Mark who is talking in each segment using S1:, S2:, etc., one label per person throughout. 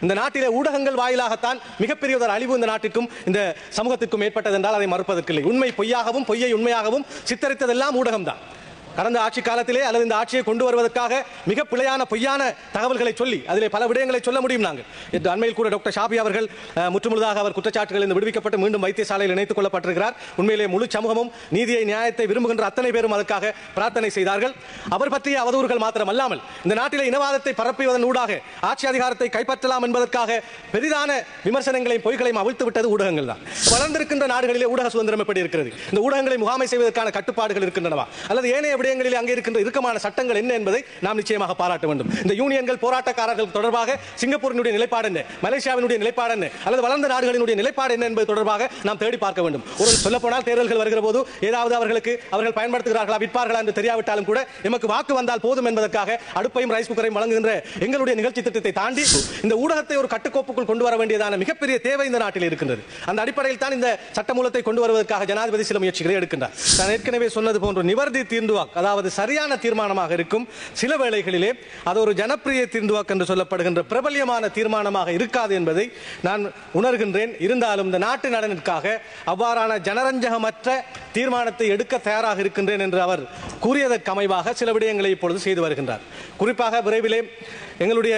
S1: இந்த நாட்டிலே ஊடகங்கள் வாயிலாகத்தான் மிகப்பெரிய ஒரு அழிவு இந்த நாட்டிற்கும் இந்த சமூகத்திற்கும் ஏற்பட்டது என்றால் அதை மறுப்பதற்கில்லை உண்மை பொய்யாகவும் பொய்யை உண்மையாகவும் சித்தரித்ததெல்லாம் ஊடகம்தான் கடந்த ஆட்சி காலத்திலே அல்லது இந்த ஆட்சியை கொண்டு வருவதற்காக மிக பிழையான பொய்யான தகவல்களை சொல்லி அதிலே பல விடயங்களை சொல்ல முடியும் நாங்கள் இன்று அண்மையில் கூட டாக்டர் ஷாபி அவர்கள் அஹ், முற்றுமுழுதாக அவர் குற்றச்சாட்டுகளில் இருந்து விடுவிக்கப்பட்டு மீண்டும் வைத்தியசாலையில் இணைத்துக் கொள்ளப்பட்டிருக்கிறார் உண்மையிலே முழு சமூகமும் நீதியை நியாயத்தை விரும்புகின்ற அத்தனை பேரும் அதற்காக பிரார்த்தனை செய்தார்கள் அவர் பற்றிய அவதூறுகள் மாத்திரமல்லாமல் இந்த நாட்டிலே இனவாதத்தை பரப்புவதன் ஊடாக ஆட்சி அதிகாரத்தை கைப்பற்றலாம் என்பதற்காக பெரிதான விமர்சனங்களையும் பொய்களையும் அவிழ்த்து விட்டது ஊடகங்கள் தான் வளர்ந்திருக்கின்ற நாடுகளிலே ஊடக சுதந்திரம் எப்படி இருக்கிறது இந்த ஊடகங்களை முகாமை செய்வதற்கான கட்டுப்பாடுகள் இருக்கின்றனவா அல்லது ஏனைய விடயங்களில் அங்கே இருக்கின்ற இறுக்கமான சட்டங்கள் என்ன என்பதை நாம் நிச்சயமாக பாராட்ட வேண்டும் இந்த யூனியன்கள் போராட்டக்காரர்கள் தொடர்பாக சிங்கப்பூரினுடைய நிலைப்பாடு என்ன மலேசியாவினுடைய நிலைப்பாடு என்ன அல்லது வளர்ந்த நாடுகளினுடைய நிலைப்பாடு என்ன என்பது தொடர்பாக நாம் தேடி பார்க்க வேண்டும் ஒரு சொல்லப்போனால் தேர்தல்கள் வருகிற போது ஏதாவது அவர்களுக்கு அவர்கள் பயன்படுத்துகிறார்களா விற்பார்களா என்று தெரியாவிட்டாலும் கூட எமக்கு வாக்கு வந்தால் போதும் என்பதற்காக அடுப்பையும் ரைஸ் குக்கரையும் வழங்குகின்ற எங்களுடைய நிகழ்ச்சி திட்டத்தை தாண்டி இந்த ஊடகத்தை ஒரு கட்டுக்கோப்புக்குள் கொண்டு வர வேண்டியதான மிகப்பெரிய தேவை இந்த நாட்டில் இருக்கின்றது அந்த அடிப்படையில் தான் இந்த சட்டமூலத்தை கொண்டு வருவதற்காக ஜனாதிபதி சில முயற்சிகளை எடுக்கின்றார் நான் ஏற்கனவே சொன்னது போன்று நிவர்த்தி தீர்ந்துவாக் அதாவது சரியான தீர்மானமாக இருக்கும் சில வேளைகளிலே அது ஒரு ஜனப்பிரிய தீர்ந்துவாக் என்று சொல்லப்படுகின்ற பிரபல்யமான தீர்மானமாக இருக்காது என்பதை நான் உணர்கின்றேன் இருந்தாலும் இந்த நாட்டு நலனுக்காக அவ்வாறான ஜனரஞ்சகமற்ற தீர்மானத்தை எடுக்க தயாராக இருக்கின்றேன் என்று அவர் கூறியதற்கு அமைவாக சில விடயங்களை இப்பொழுது செய்து வருகின்றார் குறிப்பாக விரைவிலே எங்களுடைய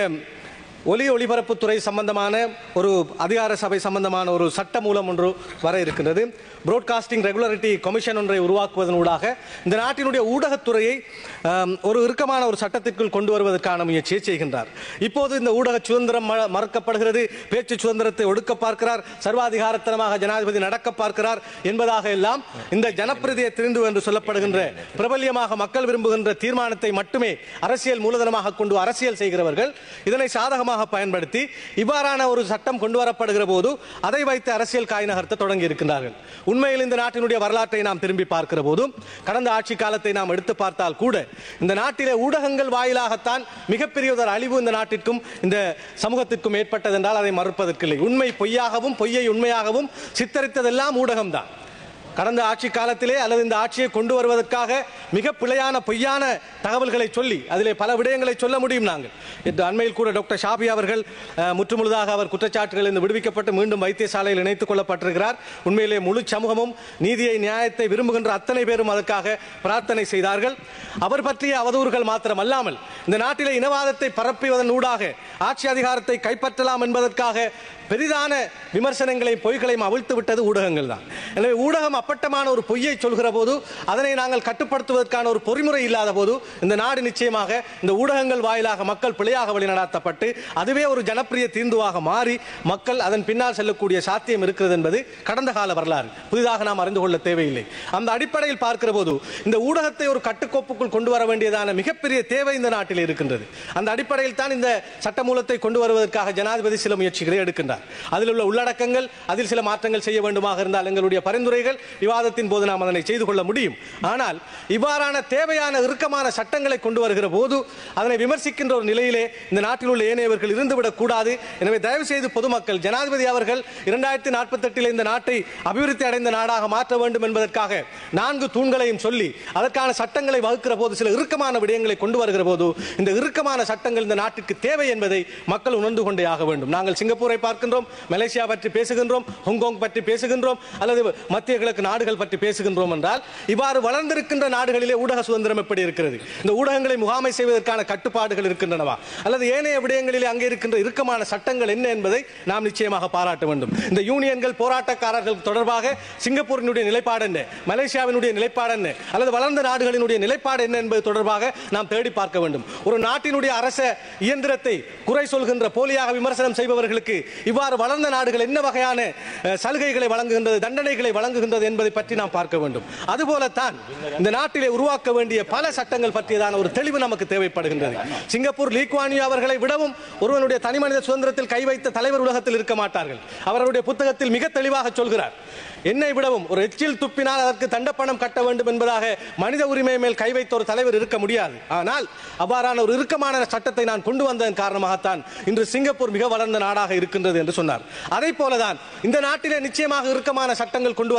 S1: ஒலி ஒளிபரப்புத்துறை சம்பந்தமான ஒரு அதிகார சபை சம்பந்தமான ஒரு சட்ட மூலம் ஒன்று வர இருக்கின்றது புரோட்காஸ்டிங் ரெகுலரிட்டி கமிஷன் ஒன்றை உருவாக்குவதனூடாக இந்த நாட்டினுடைய ஊடகத்துறையை ஆம், ஒரு இறுக்கமான ஒரு சட்டத்திற்குள் கொண்டு வருவதற்கான முயற்சியை செய்கின்றார் இப்போது இந்த ஊடக சுதந்திரம் ம- மறுக்கப்படுகிறது பேச்சு சுதந்திரத்தை ஒடுக்க பார்க்கிறார் சர்வாதிகாரத்தனமாக ஜனாதிபதி நடக்க பார்க்கிறார் என்பதாக எல்லாம் இந்த ஜனப்பிரதியை திரிந்து என்று சொல்லப்படுகின்ற பிரபல்யமாக மக்கள் விரும்புகின்ற தீர்மானத்தை மட்டுமே அரசியல் மூலதனமாக கொண்டு அரசியல் செய்கிறவர்கள் இதனை சாதகமாக பயன்படுத்தி இவ்வாறான ஒரு சட்டம் கொண்டு வரப்படுகிற போது அதை வைத்து அரசியல் காய் நகர்த்த தொடங்கி இருக்கின்றார்கள் உண்மையில் இந்த நாட்டினுடைய வரலாற்றை நாம் திரும்பி பார்க்கிற போதும் கடந்த ஆட்சி காலத்தை நாம் எடுத்து பார்த்தால் கூட இந்த நாட்டிலே ஊடகங்கள் வாயிலாகத்தான் மிகப்பெரிய ஒரு அழிவு இந்த நாட்டிற்கும் இந்த சமூகத்திற்கும் ஏற்பட்டது என்றால் அதை மறுப்பதற்கில்லை உண்மை பொய்யாகவும் பொய்யை உண்மையாகவும் சித்தரித்ததெல்லாம் ஊடகம்தான் கடந்த ஆட்சி காலத்திலே அல்லது இந்த ஆட்சியை கொண்டு வருவதற்காக மிக பிழையான பொய்யான தகவல்களை சொல்லி அதிலே பல விடயங்களை சொல்ல முடியும் நாங்கள் இன்று அண்மையில் கூட டாக்டர் ஷாபி அவர்கள் அஹ், முற்றுமுழுதாக அவர் குற்றச்சாட்டுகளில் இருந்து விடுவிக்கப்பட்டு மீண்டும் வைத்தியசாலையில் இணைத்துக் கொள்ளப்பட்டிருக்கிறார் உண்மையிலே முழு சமூகமும் நீதியை நியாயத்தை விரும்புகின்ற அத்தனை பேரும் அதற்காக பிரார்த்தனை செய்தார்கள் அவர் பற்றிய அவதூறுகள் மாத்திரமல்லாமல் இந்த நாட்டிலே இனவாதத்தை பரப்புவதன் ஊடாக ஆட்சி அதிகாரத்தை கைப்பற்றலாம் என்பதற்காக பெரிதான விமர்சனங்களையும் பொய்களையும் அவிழ்த்து விட்டது ஊடகங்கள் தான் எனவே ஊடகம் அப்பட்டமான ஒரு பொய்யை சொல்கிற போது அதனை நாங்கள் கட்டுப்படுத்துவதற்கான ஒரு பொறிமுறை இல்லாத போது இந்த நாடு நிச்சயமாக இந்த ஊடகங்கள் வாயிலாக மக்கள் பிழையாக வழிநடாத்தப்பட்டு அதுவே ஒரு ஜனப்பிரிய தீர்ந்துவாக மாறி மக்கள் அதன் பின்னால் செல்லக்கூடிய சாத்தியம் இருக்கிறது என்பது கடந்த கால வரலாறு புதிதாக நாம் அறிந்து கொள்ள தேவையில்லை அந்த அடிப்படையில் பார்க்கிற போது இந்த ஊடகத்தை ஒரு கட்டுக்கோப்புக்குள் கொண்டு வர வேண்டியதான மிகப்பெரிய தேவை இந்த நாட்டில் இருக்கின்றது அந்த அடிப்படையில் தான் இந்த சட்டமூலத்தை கொண்டு வருவதற்காக ஜனாதிபதி சில முயற்சிகளை எடுக்கின்றார் அதில் உள்ள உள்ளடக்கங்கள் அதில் சில மாற்றங்கள் செய்ய வேண்டுமாக இருந்தால் எங்களுடைய பரிந்துரைகள் விவாதத்தின் போது நாம் அதனை செய்து கொள்ள முடியும் ஆனால் இவ்வாறான தேவையான இறுக்கமான சட்டங்களை கொண்டு வருகிற போது அதனை விமர்சிக்கின்ற ஒரு நிலையிலே இந்த நாட்டில் உள்ள ஏனையவர்கள் இருந்துவிடக் கூடாது எனவே தயவு செய்து பொதுமக்கள் ஜனாதிபதி அவர்கள் இரண்டாயிரத்தி நாற்பத்தி எட்டில் இந்த நாட்டை அபிவிருத்தி அடைந்த நாடாக மாற்ற வேண்டும் என்பதற்காக நான்கு தூண்களையும் சொல்லி அதற்கான சட்டங்களை வகுக்கிற போது சில இறுக்கமான விடயங்களை கொண்டு வருகிற போது இந்த இறுக்கமான சட்டங்கள் இந்த நாட்டிற்கு தேவை என்பதை மக்கள் உணர்ந்து கொண்டே ஆக வேண்டும் நாங்கள் சிங்கப்பூரை பார்க்கின்றோம் மலேசியா பற்றி பேசுகின்றோம் ஹாங்காங் பற்றி பேசுகின்றோம் அல்லது மத்திய கிழக்கு நாடுகள் பற்றி பேசுகின்றோம் என்றால் இவ்வாறு வளர்ந்திருக்கின்ற நாடுகளிலே ஊடக சுதந்திரம் எப்படி இருக்கிறது இந்த ஊடகங்களை முகாமை செய்வதற்கான கட்டுப்பாடுகள் இருக்கின்றனவா அல்லது ஏனைய விடயங்களிலே அங்கே இருக்கின்ற இறுக்கமான சட்டங்கள் என்ன என்பதை நாம் நிச்சயமாக பாராட்ட வேண்டும் இந்த யூனியன்கள் போராட்டக்காரர்கள் தொடர்பாக சிங்கப்பூரினுடைய நிலைப்பாடு என்ன மலேசியாவினுடைய நிலைப்பாடு என்ன அல்லது வளர்ந்த நாடுகளினுடைய நிலைப்பாடு என்ன என்பது தொடர்பாக நாம் தேடி பார்க்க வேண்டும் ஒரு நாட்டினுடைய அரச இயந்திரத்தை குறை சொல்கின்ற போலியாக விமர்சனம் செய்பவர்களுக்கு இவ்வாறு வளர்ந்த நாடுகள் என்ன வகையான அஹ், சலுகைகளை வழங்குகின்றது தண்டனைகளை வழங்குகின்றது என்பதை பற்றி நாம் பார்க்க வேண்டும் அதுபோலத்தான் இந்த நாட்டிலே உருவாக்க வேண்டிய பல சட்டங்கள் பற்றியதான ஒரு தெளிவு நமக்கு தேவைப்படுகின்றது சிங்கப்பூர் லீக்வானியோ அவர்களை விடவும் ஒருவனுடைய தனிமனித சுதந்திரத்தில் கை வைத்த தலைவர் உலகத்தில் இருக்க மாட்டார்கள் அவருடைய புத்தகத்தில் மிக தெளிவாக சொல்கிறார் என்னை விடவும் ஒரு எச்சில் துப்பினால் அதற்கு தண்டப்பணம் கட்ட வேண்டும் என்பதாக மனித உரிமை மேல் கை வைத்த ஒரு தலைவர் இருக்க முடியாது ஆனால் அவ்வாறான ஒரு இறுக்கமான சட்டத்தை நான் கொண்டு வந்ததன் காரணமாகத்தான் இன்று சிங்கப்பூர் மிக வளர்ந்த நாடாக இருக்கின்றது என்று சொன்னார் அதை போலதான் இந்த நாட்டிலே நிச்சயமாக இறுக்கமான சட்டங்கள் கொண்டு வரப்பட வேண்டும்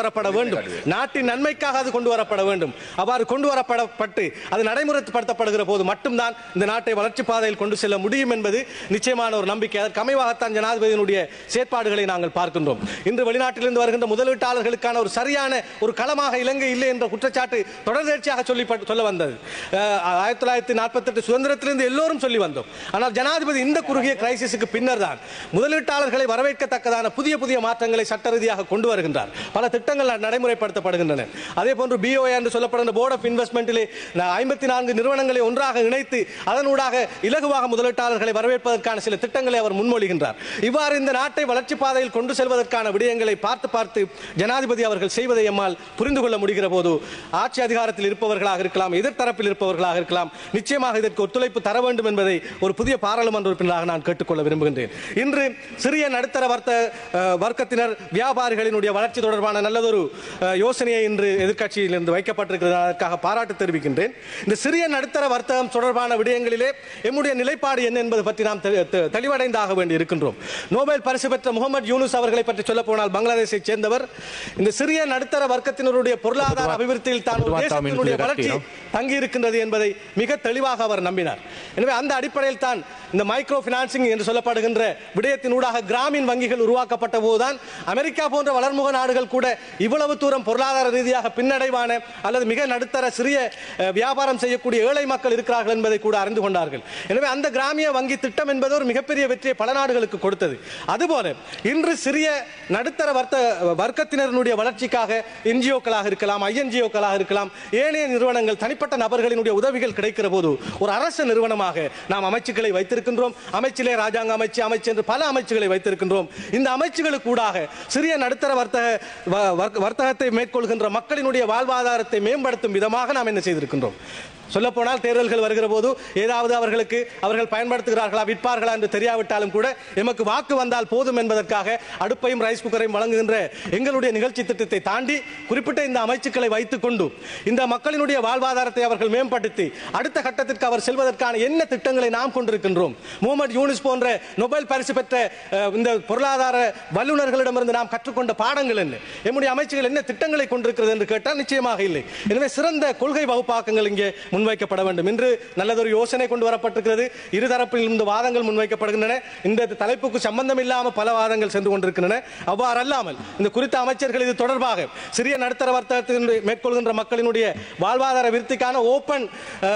S1: வேண்டும் நாட்டின் நன்மைக்காக அது கொண்டு வரப்பட வேண்டும் அவ்வாறு கொண்டு வரப்படப்பட்டு அது நடைமுறைப்படுத்தப்படுகிற போது மட்டும்தான் இந்த நாட்டை வளர்ச்சி பாதையில் கொண்டு செல்ல முடியும் என்பது நிச்சயமான ஒரு நம்பிக்கை அதற்கு அமைவாகத்தான் ஜனாதிபதியினுடைய செயற்பாடுகளை நாங்கள் பார்க்கின்றோம் இன்று வெளிநாட்டிலிருந்து வருகின்ற முதலீட்டாளர்களுக்கான ஒரு சரியான ஒரு களமாக இலங்கை இல்லை என்ற குற்றச்சாட்டு தொடர்ச்சியாக சொல்லி சொல்ல வந்தது அஹ், ஆயிரத்தி தொள்ளாயிரத்தி நாற்பத்தி எட்டு சுதந்திரத்திலிருந்து எல்லோரும் சொல்லி வந்தோம் ஆனால் ஜனாதிபதி இந்த குறுகிய கிரைசிஸுக்கு பின்னர் தான் முதலீட்டாளர்களை வரவேற்கத்தக்கதான புதிய புதிய மாற்றங்களை சட்ட ரீதியாக கொண்டு வருகின்றார் பல திட்டங்கள் ந- நடைமுறைப்படுத்தப்படுகின்றன அதே போன்று பிஓஏ என்று சொல்லப்படுகின்ற போர்ட் ஆஃப் இன்வெஸ்ட்மெண்ட்டிலே ஐம்பத்தி நான்கு நிறுவனங்களை ஒன்றாக இணைத்து அதனூடாக இலகுவாக முதலீட்டாளர்களை வரவேற்பதற்கான சில திட்டங்களை அவர் முன்மொழிகின்றார் இவ்வாறு இந்த நாட்டை வளர்ச்சி பாதையில் கொண்டு செல்வதற்கான விடயங்களை பார்த்து பார்த்து ஜனாதிபதி அவர்கள் செய்வதை எம்மால் புரிந்து கொள்ள முடிகிற போது ஆட்சி அதிகாரத்தில் இருப்பவர்களாக இருக்கலாம் எதிர்த்தரப்பில் இருப்பவர்களாக இருக்கலாம் நிச்சயமாக இதற்கு ஒத்துழைப்பு தர வேண்டும் என்பதை ஒரு புதிய பாராளுமன்ற உறுப்பினராக நான் கேட்டுக்கொள்ள விரும்புகின்றேன் இன்று சிறிய நடுத்தர வர்த்த அஹ், வர்க்கத்தினர் வியாபாரிகளினுடைய வளர்ச்சி தொடர்பான நல்லதொரு அஹ், யோசனையை இன்று எதிர்க்கட்சியிலிருந்து வைக்கப்பட்டிருக்கிறது அதற்காக பாராட்டு தெரிவிக்கின்றேன் இந்த சிறிய நடுத்தர வர்த்தகம் தொடர்பான விடயங்களிலே எம்முடைய நிலைப்பாடு என்ன என்பது பற்றி நாம் தெ- தெ- தெளிவடைந்தாக வேண்டி இருக்கின்றோம் நோபல் பரிசு பெற்ற முகமது யூனுஸ் அவர்களை பற்றி சொல்ல போனால் பங்களாதேஷை சேர்ந்தவர் இந்த சிறிய நடுத்தர வர்க்கத்தினருடைய பொருளாதார அபிவிருத்தியில் தான் ஒரு
S2: பொதுவா
S1: தேசத்தினுடைய
S2: தமிழ்
S1: வளர்ச்சி
S2: கட்டிடம்.
S1: தங்கி இருக்கின்றது என்பதை மிக தெளிவாக அவர் நம்பினார் எனவே அந்த அடிப்படையில் தான் இந்த மைக்ரோ பினான்சிங் என்று சொல்லப்படுகின்ற விடயத்தினூடாக கிராமீண் வங்கிகள் உருவாக்கப்பட்ட போதுதான் அமெரிக்கா போன்ற வளர்முக நாடுகள் கூட இவ்வளவு தூரம் பொருளாதார ரீதியாக பின்னடைவான அல்லது மிக நடுத்தர சிறிய அஹ், வியாபாரம் செய்யக்கூடிய ஏழை மக்கள் இருக்கிறார்கள் என்பதை கூட அறிந்து கொண்டார்கள் எனவே அந்த கிராமிய வங்கி திட்டம் என்பது ஒரு மிகப்பெரிய வெற்றியை பல நாடுகளுக்கு கொடுத்தது அதுபோல இன்று சிறிய நடுத்தர வர்த்த வர்க்கத்தினருடைய வளர்ச்சிக்காக என்ஜிஓக்களாக இருக்கலாம் ஐஎன்ஜிஓக்களாக இருக்கலாம் ஏனைய நிறுவனங்கள் தனிப்பட்ட நபர்களினுடைய உதவிகள் கிடைக்கிற போது ஒரு அரசு நிறுவனமாக நாம் அமைச்சுக்களை வைத்திருக்கின்றோம் அமைச்சிலே ராஜாங்க அமைச்சு அமைச்சு என்று பல அமைச்சுகளை வைத்திருக்கின்றோம் இந்த அமைச்சுகளுக்கு ஊடாக சிறிய நடுத்தர வர்த்தக வ- வர்க்க- வர்த்தகத்தை மேற்கொள்கின்ற மக்களினுடைய வாழ்வாதாரத்தை மேம்படுத்தும் விதமாக நாம் என்ன செய்திருக்கின்றோம் சொல்லப்போனால் தேர்தல்கள் வருகிற போது ஏதாவது அவர்களுக்கு அவர்கள் பயன்படுத்துகிறார்களா விற்பார்களா என்று தெரியாவிட்டாலும் கூட எமக்கு வாக்கு வந்தால் போதும் என்பதற்காக அடுப்பையும் ரைஸ் குக்கரையும் வழங்குகின்ற எங்களுடைய நிகழ்ச்சி திட்டத்தை தாண்டி குறிப்பிட்ட இந்த அமைச்சுக்களை வைத்துக் கொண்டு இந்த மக்களினுடைய வாழ்வாதாரத்தை அவர்கள் மேம்படுத்தி அடுத்த கட்டத்திற்கு அவர் செல்வதற்கான என்ன திட்டங்களை நாம் கொண்டிருக்கின்றோம் முகமது யூனிஸ் போன்ற நொபேல் பரிசு பெற்ற அஹ், இந்த பொருளாதார வல்லுநர்களிடமிருந்து நாம் கற்றுக்கொண்ட பாடங்கள் என்ன எம்முடைய அமைச்சுகள் என்ன திட்டங்களை கொண்டிருக்கிறது என்று கேட்டால் நிச்சயமாக இல்லை எனவே சிறந்த கொள்கை வகுப்பாக்கங்கள் இங்கே முன்வைக்கப்பட வேண்டும் இன்று நல்லதொரு யோசனை கொண்டு வரப்பட்டிருக்கிறது இருதரப்பில் இருந்து வாதங்கள் முன்வைக்கப்படுகின்றன இந்த தலைப்புக்கு சம்பந்தம் இல்லாமல் பல வாதங்கள் சென்று கொண்டிருக்கின்றன அவ்வாறு அல்லாமல் இந்த குறித்த அமைச்சர்கள் இது தொடர்பாக சிறிய நடுத்தர வர்த்தகத்தின் மேற்கொள்கின்ற மக்களினுடைய வாழ்வாதார விருத்திக்கான ஓப்பன்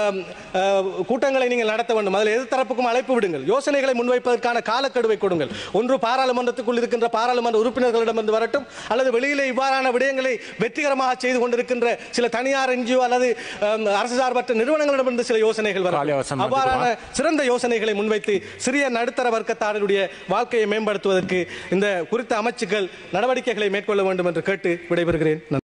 S1: கூட்டங்களை நீங்கள் நடத்த வேண்டும் அதில் எதிர்த்தரப்புக்கும் அழைப்பு விடுங்கள் யோசனைகளை முன்வைப்பதற்கான காலக்கெடுவை கொடுங்கள் ஒன்று பாராளுமன்றத்துக்குள் இருக்கின்ற பாராளுமன்ற உறுப்பினர்களிடமிருந்து வரட்டும் அல்லது வெளியிலே இவ்வாறான விடயங்களை வெற்றிகரமாக செய்து கொண்டிருக்கின்ற சில தனியார் என்ஜிஓ அல்லது அஹ், அரசு சார்பற்ற நிறுவனங்களிடமிருந்து சில யோசனைகள்
S2: காலை
S1: வரும்
S2: அவசரம்
S1: அவ்வாறான சிறந்த யோசனைகளை முன்வைத்து சிறிய நடுத்தர வர்க்கத்தாருடைய வாழ்க்கையை மேம்படுத்துவதற்கு இந்த குறித்த அமைச்சுக்கள் நடவடிக்கைகளை மேற்கொள்ள வேண்டும் என்று கேட்டு விடைபெறுகிறேன் நன்றி.